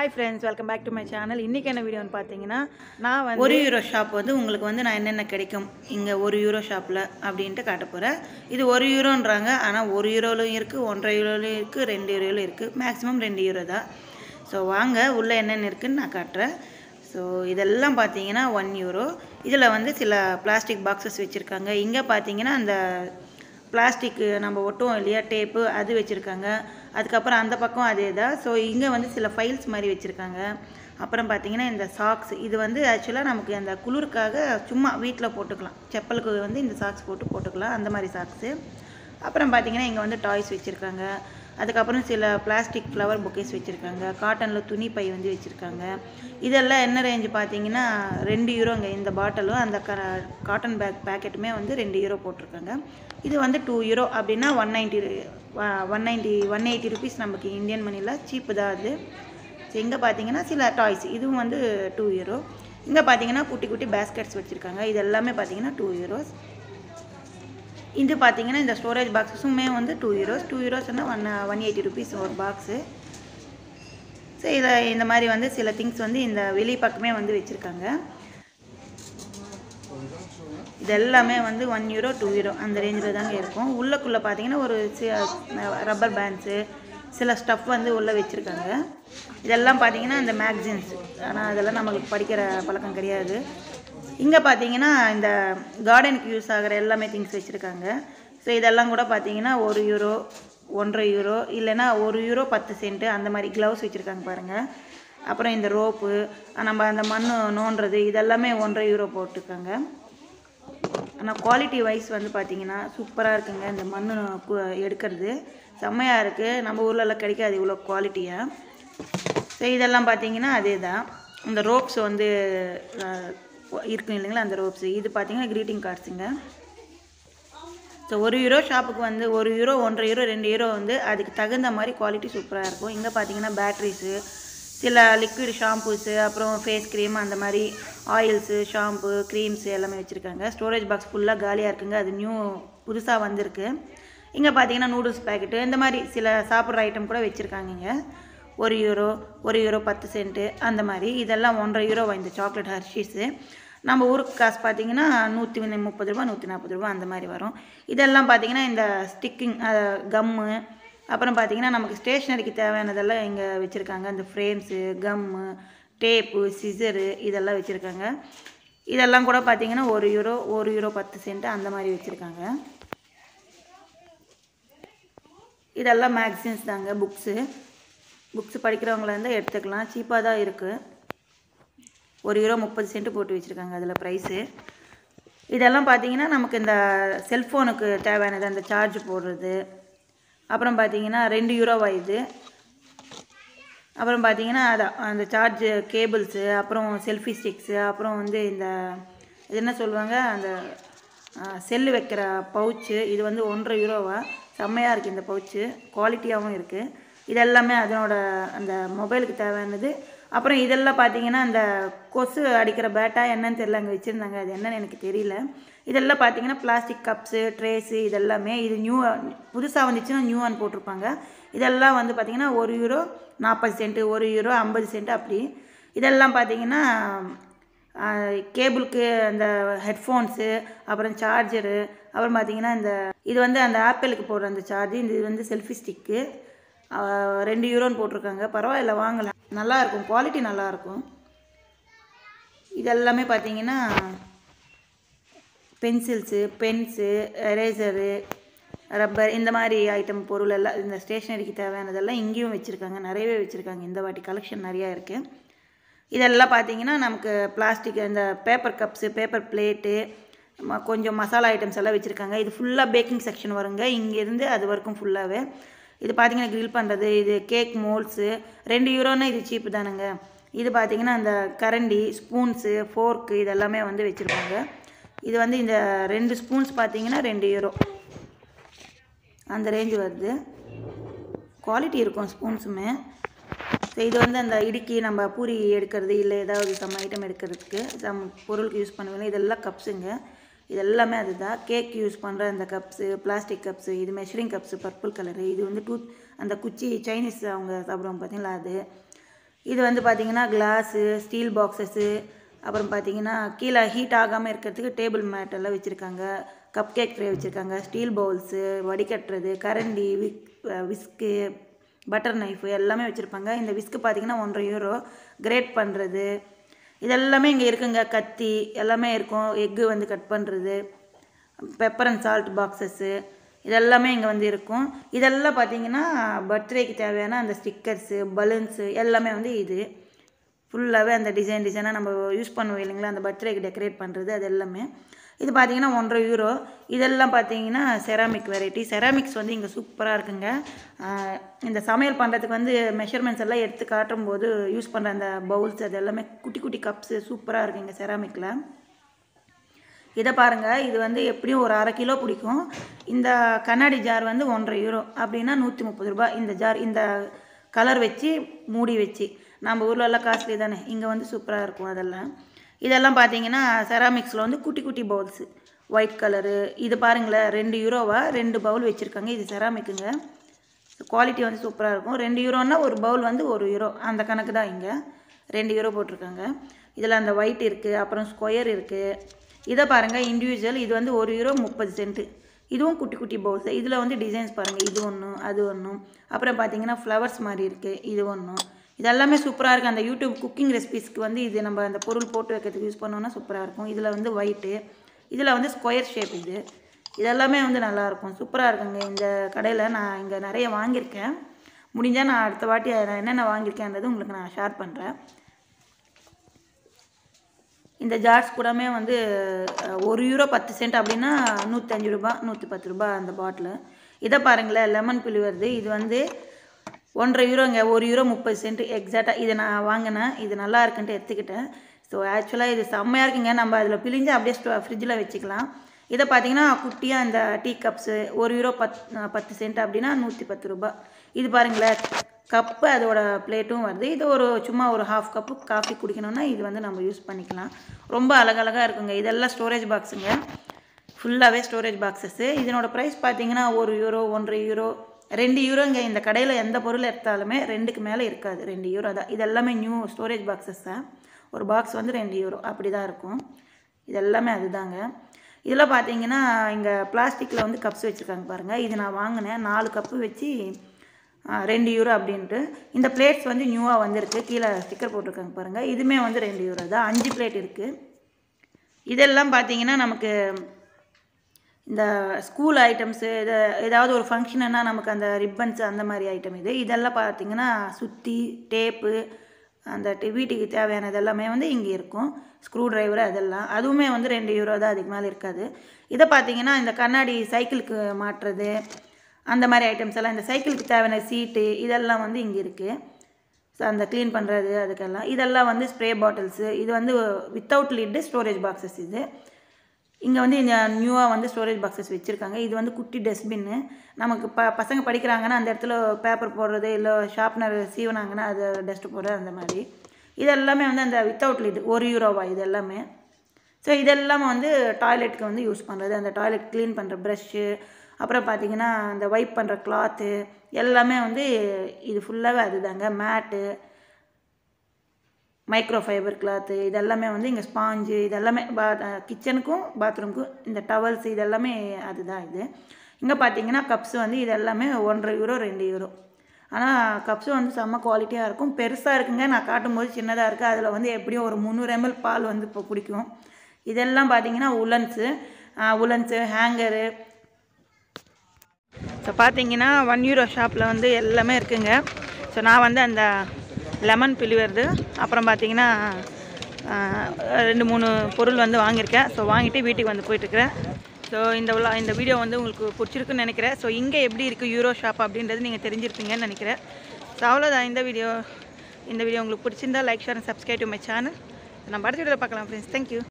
hi friends welcome back to my channel இன்றைக்கி என்ன வீடியோன்னு பார்த்தீங்கன்னா நான் வந்து ஒரு யூரோ ஷாப் வந்து உங்களுக்கு வந்து நான் என்னென்ன கிடைக்கும் இங்கே ஒரு யூரோ ஷாப்பில் அப்படின்ட்டு காட்ட போகிறேன் இது ஒரு யூரோன்றாங்க ஆனால் ஒரு யூரோலையும் இருக்குது ஒன்றரை யூரோலையும் இருக்குது ரெண்டு யூரோலையும் இருக்குது மேக்ஸிமம் ரெண்டு யூரோ தான் ஸோ வாங்க உள்ளே என்னென்ன இருக்குன்னு நான் காட்டுறேன் ஸோ இதெல்லாம் பார்த்தீங்கன்னா ஒன் யூரோ இதில் வந்து சில பிளாஸ்டிக் பாக்ஸஸ் வச்சுருக்காங்க இங்கே பார்த்தீங்கன்னா அந்த பிளாஸ்டிக்கு நம்ம ஒட்டுவோம் இல்லையா டேப்பு அது வச்சுருக்காங்க அதுக்கப்புறம் அந்த பக்கம் அதே தான் ஸோ இங்கே வந்து சில ஃபைல்ஸ் மாதிரி வச்சுருக்காங்க அப்புறம் பார்த்தீங்கன்னா இந்த சாக்ஸ் இது வந்து ஆக்சுவலாக நமக்கு அந்த குளிருக்காக சும்மா வீட்டில் போட்டுக்கலாம் செப்பலுக்கு வந்து இந்த சாக்ஸ் போட்டு போட்டுக்கலாம் அந்த மாதிரி சாக்ஸு அப்புறம் பார்த்தீங்கன்னா இங்கே வந்து டாய்ஸ் வச்சுருக்காங்க அதுக்கப்புறம் சில பிளாஸ்டிக் ஃப்ளவர் பொக்கேஸ் வச்சுருக்காங்க காட்டனில் துணி பை வந்து வச்சுருக்காங்க இதெல்லாம் என்ன ரேஞ்சு பார்த்தீங்கன்னா ரெண்டு யூரோங்க இந்த பாட்டிலும் அந்த க காட்டன் பேக் பேக்கெட்டுமே வந்து ரெண்டு யூரோ போட்டிருக்காங்க இது வந்து டூ யூரோ அப்படின்னா one ninety one ninety one eighty rupees நமக்கு இந்தியன் மணியில் சீப்பு தான் அது ஸோ இங்கே பார்த்தீங்கன்னா சில டாய்ஸ் இதுவும் வந்து டூ யூரோ இங்கே பார்த்தீங்கன்னா குட்டி குட்டி பேஸ்கெட்ஸ் வச்சுருக்காங்க இது எல்லாமே பார்த்தீங்கன்னா டூ யூரோஸ் இது பார்த்தீங்கன்னா இந்த ஸ்டோரேஜ் பாக்ஸஸுமே வந்து டூ யூரோஸ் டூ யூரோஸ்னால் ஒன் ஒன் எயிட்டி ருபீஸ் ஒரு பாக்ஸு ஸோ இதை இந்த மாதிரி வந்து சில திங்ஸ் வந்து இந்த வெளி பக்கமே வந்து வச்சுருக்காங்க இது எல்லாமே வந்து ஒன் யூரோ டூ யூரோ அந்த ரேஞ்சில் தாங்க இருக்கும் உள்ளக்குள்ளே பார்த்தீங்கன்னா ஒரு ரப்பர் பேண்ட்ஸு சில ஸ்டஃப் வந்து உள்ளே வச்சுருக்காங்க இதெல்லாம் பார்த்தீங்கன்னா இந்த மேக்சின்ஸ் ஆனால் அதெல்லாம் நம்மளுக்கு படிக்கிற பழக்கம் கிடையாது இங்கே பார்த்தீங்கன்னா இந்த கார்டனுக்கு யூஸ் ஆகிற எல்லாமே திங்ஸ் வச்சுருக்காங்க ஸோ இதெல்லாம் கூட பார்த்தீங்கன்னா ஒரு யூரோ ஒன்றரை யூரோ இல்லைன்னா ஒரு யூரோ பத்து சென்ட்டு அந்த மாதிரி க்ளவுஸ் வச்சுருக்காங்க பாருங்கள் அப்புறம் இந்த ரோப்பு நம்ம அந்த மண் நோண்டுறது இதெல்லாமே ஒன்றரை யூரோ போட்டிருக்காங்க ஆனால் குவாலிட்டி வைஸ் வந்து பார்த்தீங்கன்னா சூப்பராக இருக்குங்க இந்த மண் எடுக்கிறது செம்மையாக இருக்குது நம்ம ஊர்லலாம் கிடைக்காது இவ்வளோ குவாலிட்டியாக ஸோ இதெல்லாம் பார்த்தீங்கன்னா அதே தான் இந்த ரோப்ஸ் வந்து இருக்கும் இல்லைங்களா அந்த ரோப்ஸ் இது பார்த்தீங்கன்னா க்ரீட்டிங் கார்ட்ஸுங்க ஸோ ஒரு யூரோ ஷாப்புக்கு வந்து ஒரு யூரோ ஒன்றரை யூரோ ரெண்டு யூரோ வந்து அதுக்கு தகுந்த மாதிரி குவாலிட்டி சூப்பராக இருக்கும் இங்கே பார்த்தீங்கன்னா பேட்ரிஸு சில லிக்விட் ஷாம்பூஸு அப்புறம் ஃபேஸ் க்ரீம் அந்த மாதிரி ஆயில்ஸு ஷாம்பு க்ரீம்ஸு எல்லாமே வச்சுருக்காங்க ஸ்டோரேஜ் பாக்ஸ் ஃபுல்லாக காலியாக இருக்குங்க அது நியூ புதுசாக வந்திருக்கு இங்கே பார்த்தீங்கன்னா நூடுல்ஸ் பேக்கெட்டு இந்த மாதிரி சில சாப்பிட்ற ஐட்டம் கூட வச்சுருக்காங்க இங்கே ஒரு யூரோ ஒரு யூரோ பத்து சென்ட்டு அந்த மாதிரி இதெல்லாம் ஒன்றரை யூரோ இந்த சாக்லேட் ஹர்ஷீஸு நம்ம ஊருக்கு காசு பார்த்தீங்கன்னா நூற்றி முப்பது ரூபா நூற்றி நாற்பது ரூபா அந்த மாதிரி வரும் இதெல்லாம் பார்த்தீங்கன்னா இந்த ஸ்டிக்கிங் கம்மு அப்புறம் பார்த்தீங்கன்னா நமக்கு ஸ்டேஷ்னரிக்கு தேவையானதெல்லாம் இங்கே வச்சுருக்காங்க இந்த ஃப்ரேம்ஸு கம்மு டேப்பு சிசரு இதெல்லாம் வச்சுருக்காங்க இதெல்லாம் கூட பார்த்தீங்கன்னா ஒரு யூரோ ஒரு யூரோ பத்து சென்ட் அந்த மாதிரி வச்சுருக்காங்க இதெல்லாம் மேக்சின்ஸ் தாங்க புக்ஸு புக்ஸ் படிக்கிறவங்களா இருந்தால் எடுத்துக்கலாம் சீப்பாக தான் இருக்குது ஒரு யூரோ முப்பது சென்ட் போட்டு வச்சுருக்காங்க அதில் ப்ரைஸு இதெல்லாம் பார்த்தீங்கன்னா நமக்கு இந்த செல்ஃபோனுக்கு தேவையானது அந்த சார்ஜ் போடுறது அப்புறம் பார்த்தீங்கன்னா ரெண்டு யூரோவா இது அப்புறம் பார்த்தீங்கன்னா அதான் அந்த சார்ஜ் கேபிள்ஸு அப்புறம் செல்ஃபி ஸ்டிக்ஸு அப்புறம் வந்து இந்த இது என்ன சொல்லுவாங்க அந்த செல்லு வைக்கிற பவுச்சு இது வந்து ஒன்றரை யூரோவா செம்மையாக இருக்குது இந்த பவுச்சு குவாலிட்டியாகவும் இருக்குது இதெல்லாமே அதனோட அந்த மொபைலுக்கு தேவையானது அப்புறம் இதெல்லாம் பார்த்தீங்கன்னா அந்த கொசு அடிக்கிற பேட்டா என்னன்னு தெரியல அங்கே வச்சுருந்தாங்க அது என்னன்னு எனக்கு தெரியல இதெல்லாம் பார்த்தீங்கன்னா பிளாஸ்டிக் கப்ஸு ட்ரேஸு இதெல்லாமே இது நியூ புதுசாக வந்துச்சுன்னா நியூ ஆன் போட்டிருப்பாங்க இதெல்லாம் வந்து பார்த்திங்கன்னா ஒரு யூரோ நாற்பது சென்ட்டு ஒரு யூரோ ஐம்பது சென்ட் அப்படி இதெல்லாம் பார்த்தீங்கன்னா கேபிளுக்கு அந்த ஹெட்ஃபோன்ஸு அப்புறம் சார்ஜரு அப்புறம் பார்த்தீங்கன்னா இந்த இது வந்து அந்த ஆப்பிளுக்கு போடுற அந்த சார்ஜ் இந்த இது வந்து செல்ஃபி ஸ்டிக்கு ரெண்டு யூரோன்னு போட்டிருக்காங்க பரவாயில்ல வாங்கலாம் நல்லாயிருக்கும் குவாலிட்டி நல்லாயிருக்கும் இதெல்லாமே பார்த்தீங்கன்னா பென்சில்ஸு பென்ஸு எரேசரு ரப்பர் இந்த மாதிரி ஐட்டம் பொருள் எல்லாம் இந்த ஸ்டேஷ்னரிக்கு தேவையானதெல்லாம் இங்கேயும் வச்சுருக்காங்க நிறையவே வச்சுருக்காங்க இந்த வாட்டி கலெக்ஷன் நிறையா இருக்குது இதெல்லாம் பார்த்தீங்கன்னா நமக்கு பிளாஸ்டிக் இந்த பேப்பர் கப்ஸு பேப்பர் பிளேட்டு கொஞ்சம் மசாலா ஐட்டம்ஸ் எல்லாம் வச்சுருக்காங்க இது ஃபுல்லாக பேக்கிங் செக்ஷன் வருங்க இங்கேருந்து அது வரைக்கும் ஃபுல்லாகவே இது பார்த்தீங்கன்னா க்ரில் பண்ணுறது இது கேக் மோல்ஸு ரெண்டு யூரோன்னா இது சீப்பு தானுங்க இது பார்த்தீங்கன்னா அந்த கரண்டி ஸ்பூன்ஸு ஃபோர்க்கு இதெல்லாமே வந்து வச்சுருப்பாங்க இது வந்து இந்த ரெண்டு ஸ்பூன்ஸ் பார்த்தீங்கன்னா ரெண்டு யூரோ அந்த ரேஞ்சு வருது குவாலிட்டி இருக்கும் ஸ்பூன்ஸுமே ஸோ இது வந்து அந்த இடுக்கி நம்ம பூரி எடுக்கிறது இல்லை ஏதாவது சம் ஐட்டம் எடுக்கிறதுக்கு சம் பொருளுக்கு யூஸ் பண்ணுவீங்க இதெல்லாம் கப்ஸுங்க இது எல்லாமே அதுதான் கேக் யூஸ் பண்ணுற அந்த கப்ஸு பிளாஸ்டிக் கப்ஸு இது மெஷரிங் கப்ஸு பர்பிள் கலரு இது வந்து டூத் அந்த குச்சி சைனீஸ் அவங்க சாப்பிடுவாங்க பார்த்தீங்களா அது இது வந்து பார்த்தீங்கன்னா கிளாஸு ஸ்டீல் பாக்ஸஸ்ஸு அப்புறம் பார்த்தீங்கன்னா கீழே ஹீட் ஆகாமல் இருக்கிறதுக்கு டேபிள் மேட் எல்லாம் வச்சுருக்காங்க கப் கேக் ட்ரே வச்சுருக்காங்க ஸ்டீல் பவுல்ஸு வடிகட்டுறது கரண்டி விக் விஸ்கு பட்டர் நைஃபு எல்லாமே வச்சுருப்பாங்க இந்த விஸ்கு பார்த்தீங்கன்னா ஒன்றரை யூரோ கிரேட் பண்ணுறது இதெல்லாமே இங்கே இருக்குங்க கத்தி எல்லாமே இருக்கும் எக்கு வந்து கட் பண்ணுறது பெப்பர் அண்ட் சால்ட் பாக்ஸஸ்ஸு இதெல்லாமே இங்கே வந்து இருக்கும் இதெல்லாம் பார்த்தீங்கன்னா பர்த்டேக்கு தேவையான அந்த ஸ்டிக்கர்ஸு பலூன்ஸு எல்லாமே வந்து இது ஃபுல்லாகவே அந்த டிசைன் டிசைனாக நம்ம யூஸ் பண்ணுவோம் இல்லைங்களா அந்த பர்த்டேக்கு டெக்கரேட் பண்ணுறது அது எல்லாமே இது பார்த்தீங்கன்னா ஒன்றரை யூரோ இதெல்லாம் பார்த்தீங்கன்னா செராமிக் வெரைட்டி செராமிக்ஸ் வந்து இங்கே சூப்பராக இருக்குங்க ஆஹ் இந்த சமையல் பண்ணுறதுக்கு வந்து மெஷர்மெண்ட்ஸ் எல்லாம் எடுத்து காட்டும் போது யூஸ் பண்ணுற அந்த பவுல்ஸ் அது எல்லாமே குட்டி குட்டி கப்ஸு சூப்பராக இருக்குங்க செராமிக்கில் இதை பாருங்கள் இது வந்து எப்படியும் ஒரு அரை கிலோ பிடிக்கும் இந்த கண்ணாடி ஜார் வந்து ஒன்றரை யூரோ அப்படின்னா நூற்றி முப்பது ரூபாய் இந்த ஜார் இந்த கலர் வச்சு மூடி வச்சு நம்ம ஊர்ல எல்லாம் காஸ்ட்லி தானே இங்கே வந்து சூப்பராக இருக்கும் அதெல்லாம் இதெல்லாம் பார்த்தீங்கன்னா செராமிக்ஸில் வந்து குட்டி குட்டி பவுல்ஸு ஒயிட் கலரு இது பாருங்களேன் ரெண்டு யூரோவா ரெண்டு பவுல் வச்சுருக்காங்க இது செராமிக்குங்க குவாலிட்டி வந்து சூப்பராக இருக்கும் ரெண்டு யூரோன்னா ஒரு பவுல் வந்து ஒரு யூரோ அந்த கணக்கு தான் இங்கே ரெண்டு யூரோ போட்டிருக்காங்க இதில் அந்த ஒயிட் இருக்குது அப்புறம் ஸ்கொயர் இருக்குது இதை பாருங்கள் இண்டிவிஜுவல் இது வந்து ஒரு யூரோ முப்பது சென்ட்டு இதுவும் குட்டி குட்டி பவுல்ஸ் இதில் வந்து டிசைன்ஸ் பாருங்கள் இது ஒன்று அது ஒன்று அப்புறம் பார்த்தீங்கன்னா ஃப்ளவர்ஸ் மாதிரி இருக்குது இது ஒன்று இதெல்லாமே சூப்பராக இருக்குது அந்த யூடியூப் குக்கிங் ரெசிபிஸ்க்கு வந்து இது நம்ம அந்த பொருள் போட்டு வைக்கிறதுக்கு யூஸ் பண்ணோன்னா சூப்பராக இருக்கும் இதில் வந்து ஒயிட்டு இதில் வந்து ஸ்கொயர் ஷேப் இது இதெல்லாமே வந்து நல்லாயிருக்கும் சூப்பராக இருக்குங்க இந்த கடையில் நான் இங்கே நிறைய வாங்கியிருக்கேன் முடிஞ்சால் நான் அடுத்த வாட்டி நான் என்னென்ன வாங்கியிருக்கேன்றது உங்களுக்கு நான் ஷேர் பண்ணுறேன் இந்த ஜார்ஸ் கூடமே வந்து அஹ், ஒரு யூரோ பத்து சென்ட் அப்படின்னா நூற்றஞ்சு ரூபா நூற்றி பத்து ரூபா அந்த பாட்டில் இதை பாருங்களேன் லெமன் புளி வருது இது வந்து ஒன்றரை யூரோங்க ஒரு யூரோ முப்பது சென்ட் எக்ஸாக்டாக இதை நான் வாங்கினேன் இது நல்லா இருக்குன்ட்டு எடுத்துக்கிட்டேன் ஸோ ஆக்சுவலாக இது செம்மையாக இருக்குங்க நம்ம அதில் பிழிஞ்சு அப்படியே ஸ்டோ ஃப்ரிட்ஜில் வச்சுக்கலாம் இதை பார்த்தீங்கன்னா குட்டியாக இந்த டீ கப்ஸு ஒரு யூரோ பத் பத்து சென்ட் அப்படின்னா நூற்றி பத்து ரூபா இது பாருங்களேன் கப்பு அதோட பிளேட்டும் வருது இது ஒரு சும்மா ஒரு ஹாஃப் கப்பு காஃபி குடிக்கணும்னா இது வந்து நம்ம யூஸ் பண்ணிக்கலாம் ரொம்ப அழகழகாக இருக்குங்க இதெல்லாம் ஸ்டோரேஜ் பாக்ஸுங்க ஃபுல்லாகவே ஸ்டோரேஜ் பாக்ஸஸ்ஸு இதனோட ப்ரைஸ் பார்த்தீங்கன்னா ஒரு யூரோ ஒன்றரை யூரோ ரெண்டு யூரோங்க இந்த கடையில் எந்த பொருள் எடுத்தாலுமே ரெண்டுக்கு மேலே இருக்காது ரெண்டு யூரோ தான் இது எல்லாமே நியூ ஸ்டோரேஜ் பாக்ஸஸ் தான் ஒரு பாக்ஸ் வந்து ரெண்டு யூரோ அப்படி தான் இருக்கும் இது எல்லாமே அதுதாங்க இதில் பார்த்தீங்கன்னா இங்கே பிளாஸ்டிக்கில் வந்து கப்ஸ் வச்சுருக்காங்க பாருங்கள் இது நான் வாங்கினேன் நாலு கப்பு வச்சு ஆ, ரெண்டு யூரோ அப்படின்ட்டு இந்த பிளேட்ஸ் வந்து நியூவாக வந்திருக்கு கீழே ஸ்டிக்கர் போட்டிருக்காங்க பாருங்கள் இதுவுமே வந்து ரெண்டு யூரோ தான் அஞ்சு பிளேட் இருக்குது இதெல்லாம் பார்த்தீங்கன்னா நமக்கு இந்த ஸ்கூல் ஐட்டம்ஸு இது ஏதாவது ஒரு ஃபங்க்ஷன்னா நமக்கு அந்த ரிப்பன்ஸ் அந்த மாதிரி ஐட்டம் இது இதெல்லாம் பார்த்தீங்கன்னா சுத்தி டேப்பு அந்த டி- வீட்டுக்கு தேவையானது எல்லாமே வந்து இங்கே இருக்கும் ஸ்க்ரூ டிரைவர் அதெல்லாம் அதுவுமே வந்து ரெண்டு யூரோ தான் அதுக்கு மேலே இருக்காது இதை பார்த்தீங்கன்னா இந்த கண்ணாடி சைக்கிளுக்கு மாட்டுறது அந்த மாதிரி ஐட்டம்ஸ் எல்லாம் இந்த சைக்கிளுக்கு தேவையான சீட்டு இதெல்லாம் வந்து இங்கே இருக்குது ஸோ அந்த க்ளீன் பண்ணுறது அதுக்கெல்லாம் இதெல்லாம் வந்து ஸ்ப்ரே பாட்டில்ஸு இது வந்து வித்தவுட் லிட்டு ஸ்டோரேஜ் பாக்ஸஸ் இது இங்கே வந்து இந்த நியூவாக வந்து ஸ்டோரேஜ் பாக்ஸஸ் வச்சுருக்காங்க இது வந்து குட்டி டஸ்ட்பின்னு நமக்கு ப பசங்க படிக்கிறாங்கன்னா அந்த இடத்துல பேப்பர் போடுறது இல்லை ஷார்ப்னர் சீவனாங்கன்னா அது டஸ்ட் போடுறது அந்த மாதிரி இது எல்லாமே வந்து அந்த வித்தவுட் லிட் ஒரு யூரோவா இது எல்லாமே ஸோ இதெல்லாம் வந்து டாய்லெட்டுக்கு வந்து யூஸ் பண்ணுறது அந்த டாய்லெட் க்ளீன் பண்ணுற ப்ரஷ்ஷு அப்புறம் பார்த்தீங்கன்னா அந்த வைப் பண்ணுற கிளாத்து எல்லாமே வந்து இது ஃபுல்லாகவே அதுதாங்க மேட்டு மைக்ரோ ஃபைபர் கிளாத்து இதெல்லாமே வந்து இங்கே ஸ்பாஞ்சு இதெல்லாமே பா கிச்சனுக்கும் பாத்ரூமுக்கும் இந்த டவல்ஸ் இதெல்லாமே அதுதான் இது இங்கே பார்த்தீங்கன்னா கப்ஸ் வந்து இது எல்லாமே ஒன்றரை யூரோ ரெண்டு யூரோ ஆனால் கப்ஸு வந்து செம்ம குவாலிட்டியாக இருக்கும் பெருசாக இருக்குங்க நான் காட்டும்போது சின்னதாக இருக்குது அதில் வந்து எப்படியும் ஒரு முந்நூறு எம்எல் பால் வந்து இப்போ குடிக்கும் இதெல்லாம் பார்த்தீங்கன்னா உலன்ஸு உலன்ஸு ஹேங்கரு ஸோ பார்த்தீங்கன்னா ஒன் யூரோ ஷாப்பில் வந்து எல்லாமே இருக்குங்க ஸோ நான் வந்து அந்த லெமன் பிழிவருது அப்புறம் பார்த்தீங்கன்னா ஆஹ், ரெண்டு மூணு பொருள் வந்து வாங்கியிருக்கேன் ஸோ வாங்கிட்டு வீட்டுக்கு வந்து போயிட்டுருக்கிறேன் ஸோ இந்த உள்ள இந்த வீடியோ வந்து உங்களுக்கு பிடிச்சிருக்குன்னு நினைக்கிறேன் ஸோ இங்கே எப்படி இருக்குது யூரோ ஷாப் அப்படின்றது நீங்கள் தெரிஞ்சிருப்பீங்கன்னு நினைக்கிறேன் ஸோ அவ்வளோதான் இந்த வீடியோ இந்த வீடியோ உங்களுக்கு பிடிச்சிருந்தா like share subscribe to my channel நம்ம அடுத்த வீடியோவில் பார்க்கலாம் ஃப்ரெண்ட்ஸ் தேங்க்யூ